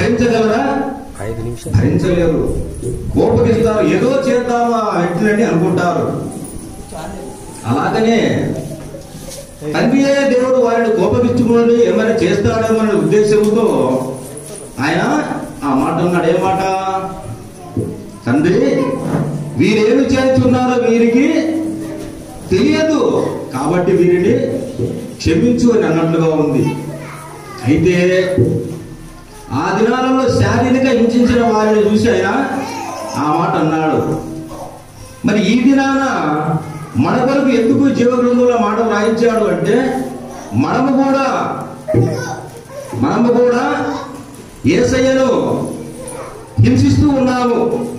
భరించగలరా ఐదు నిమిషాలు భరించలేరు కోపగిస్తారు ఏదో చేద్దామా ఎట్లని అనుకుంటారు అలాగనే తండ్రియే దేవుడు వారిని కోపగించుకుని ఏమైనా చేస్తాడేమో అనే ఉద్దేశంతో ఆయన ఆ మాట అన్నాడు ఏ మాట తండ్రి వీరేమి చేస్తున్నారో వీరికి తెలియదు కాబట్టి వీరిని క్షమించు అని అన్నట్లుగా ఉంది అయితే ఆ దినాలలో శారీరక హింసించిన వారిని చూసి ఆయన ఆ మాట అన్నాడు మరి ఈ దినాన మన కొరకు ఎందుకు జీవగ్రంథంలో మాట వ్రాయించాడు అంటే మనము కూడా మనము కూడా ఏసయ్యను హింసిస్తూ ఉన్నాము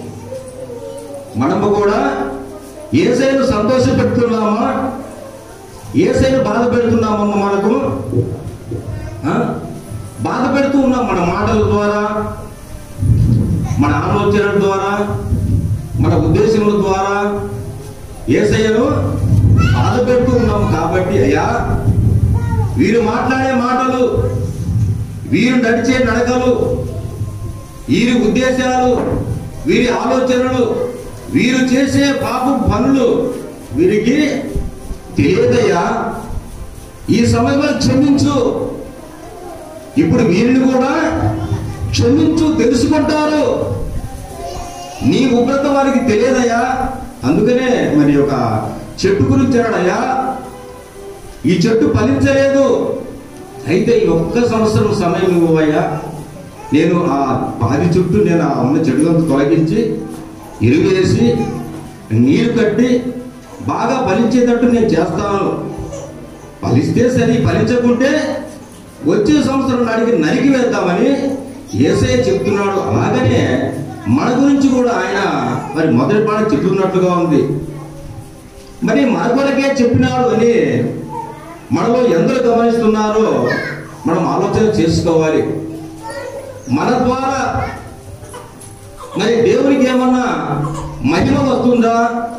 మనము కూడా ఏసైను సంతోషపెడుతున్నామా ఏసైను బాధ పెడుతున్నామమ్మా మనకు ఆ? బాధ పెడుతూ ఉన్నాం మన మాటల ద్వారా మన ఆలోచనల ద్వారా మన ఉద్దేశముల ద్వారా ఏసయ్యను బాధ పెడుతూ ఉన్నాం కాబట్టి అయ్యా వీరు మాట్లాడే మాటలు వీరు నడిచే నడకలు వీరి ఉద్దేశాలు వీరి ఆలోచనలు వీరు చేసే పాప పనులు వీరికి తెలియదయ్యా ఈ సమయంలో క్షమించు ఇప్పుడు వీరిని కూడా క్షమించు తెలుసుకుంటారు నీ ఉగ్రత వారికి తెలియదయ్యా అందుకనే మరి ఒక చెట్టు గురించి అన్నాడయ్యా ఈ చెట్టు ఫలించలేదు అయితే ఈ ఒక్క సంవత్సరం సమయం ఇవ్వయ్యా నేను ఆ పాది చుట్టూ నేను ఆ ఉన్న చెడులను తొలగించి ఎరువేసి నీరు కట్టి బాగా ఫలించేటట్టు నేను చేస్తాను ఫలిస్తే సరి ఫలించకుంటే వచ్చే సంవత్సరం నాటికి నరికి వేద్దామని ఏసయ్య చెప్తున్నాడు అలాగనే మన గురించి కూడా ఆయన మరి మొదటి పాట చెప్తున్నట్లుగా ఉంది మరి మన కొరకే చెప్పినాడు అని మనలో ఎందరు గమనిస్తున్నారో మనం ఆలోచన చేసుకోవాలి మన ద్వారా మరి దేవునికి ఏమన్నా మహిమ వస్తుందా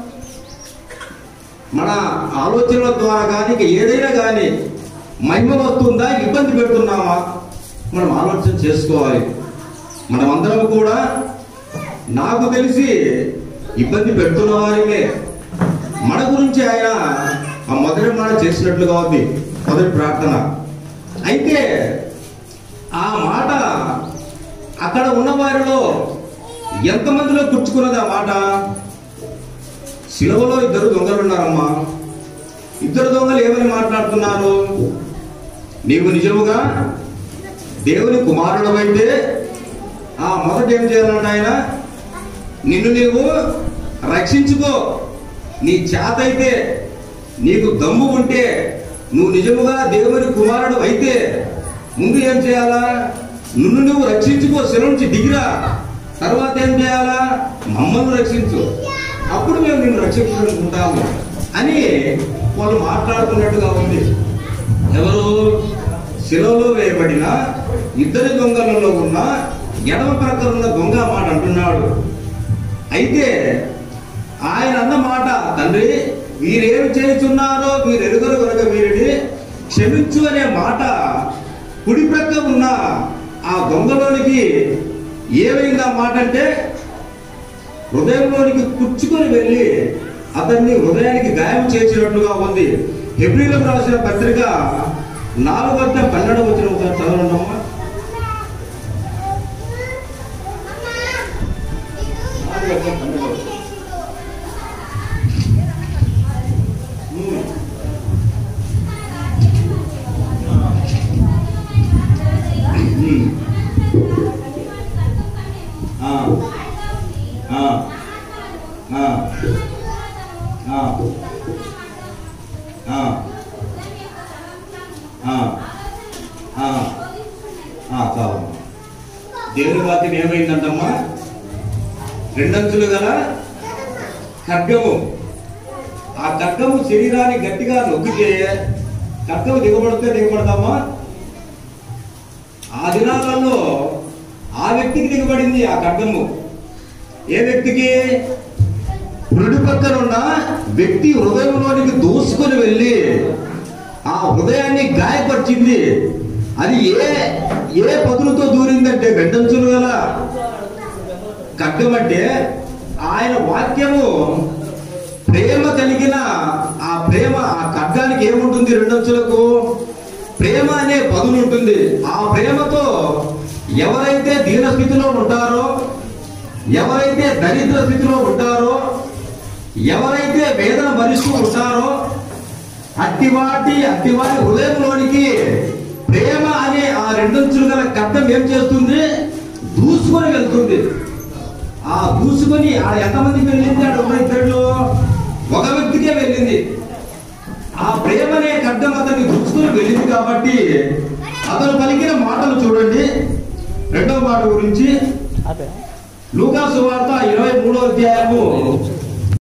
మన ఆలోచనల ద్వారా కానీ ఇక ఏదైనా కానీ మహిమ వస్తుందా ఇబ్బంది పెడుతున్నామా మనం ఆలోచన చేసుకోవాలి మనమందరం కూడా నాకు తెలిసి ఇబ్బంది పెడుతున్న వారిమే మన గురించి ఆయన ఆ మొదటి మాట చేసినట్లుగా ఉంది మొదటి ప్రార్థన అయితే ఆ మాట అక్కడ ఉన్న వారిలో ఎంతమందిలో గుర్చుకున్నది ఆ మాట శిలవలో ఇద్దరు దొంగలు ఉన్నారమ్మా ఇద్దరు దొంగలు ఏమని మాట్లాడుతున్నారు నీవు నిజముగా దేవుని కుమారుడమైతే ఆ మొదట ఏం చేయాలంట ఆయన నిన్ను నీవు రక్షించుకో నీ చేత అయితే నీకు దమ్ము ఉంటే నువ్వు నిజముగా దేవుని కుమారుడు అయితే ముందు ఏం చేయాలా నిన్ను నువ్వు రక్షించుకో శిల నుంచి దిగిరా తర్వాత ఏం చేయాలా మమ్మల్ని రక్షించు అప్పుడు మేము నిన్ను రక్షించుకుంటాము అని వాళ్ళు మాట్లాడుతున్నట్టుగా ఉంది ఎవరు శిలలో వేయబడిన ఇద్దరి దొంగలలో ఉన్న ఎడమ ప్రక్కన ఉన్న దొంగ మాట అంటున్నాడు అయితే ఆయన అన్న మాట తండ్రి వీరేమి చేస్తున్నారో వీరు ఎరుగరు కనుక వీరిని క్షమించు అనే మాట కుడి ప్రక్క ఉన్న ఆ దొంగలోనికి ఏమైంది ఆ మాట అంటే హృదయంలోనికి కుచ్చుకొని వెళ్ళి అతన్ని హృదయానికి గాయం చేసినట్లుగా ఉంది హెబ్రిలకు రాసిన పత్రిక నాలుగు వద్ద పన్నెండు వచ్చిన ఒకసారి చదవండమ్మా నాలుగు వద్ద పన్నెండు వచనం. ఉమ్. ఉమ్. ఆ. ఆ. ఆ. ఆ. ఆ. ఆ. ఆ. ఆ, చాలమ్మా దేవుని వాక్యం ఏమైందంటమ్మా రెండంచులు గల ఖడ్గము ఆ ఖడ్గము శరీరాన్ని గట్టిగా నొక్కితే ఖడ్గము దిగబడితే దిగబడతామా ఆ దినాలలో ఆ వ్యక్తికి దిగబడింది ఆ ఖడ్గము ఏ వ్యక్తికి పురుడి పక్కన ఉన్న వ్యక్తి హృదయంలోనికి దూసుకొని వెళ్ళి ఆ హృదయాన్ని గాయపరిచింది అది ఏ ఏ పదులతో దూరిందంటే గడ్డంచులు గల ఖడ్గం అంటే ఆయన వాక్యము ప్రేమ కలిగిన ఆ ప్రేమ ఆ ఖడ్గానికి ఏముంటుంది రెండంచులకు ప్రేమ అనే పదులు ఉంటుంది ఆ ప్రేమతో ఎవరైతే దీన స్థితిలో ఉంటారో ఎవరైతే దరిద్ర స్థితిలో ఉంటారో ఎవరైతే వేదన భరిస్తూ ఉంటారో అట్టివాటి అట్టివాటి హృదయంలోనికి ప్రేమ అనే ఆ రెండంచులు గల కట్టం ఏం చేస్తుంది దూసుకొని వెళ్తుంది ఆ దూసుకొని ఆ ఎంతమందికి వెళ్ళింది ఆడ ఉన్న ఇద్దరిలో ఒక వ్యక్తికే వెళ్ళింది ఆ ప్రేమ అనే ఖడ్గం అతన్ని దూసుకొని వెళ్ళింది కాబట్టి అతను పలికిన మాటలు చూడండి రెండవ మాట గురించి లూకాసు వార్త ఇరవై మూడో అధ్యాయము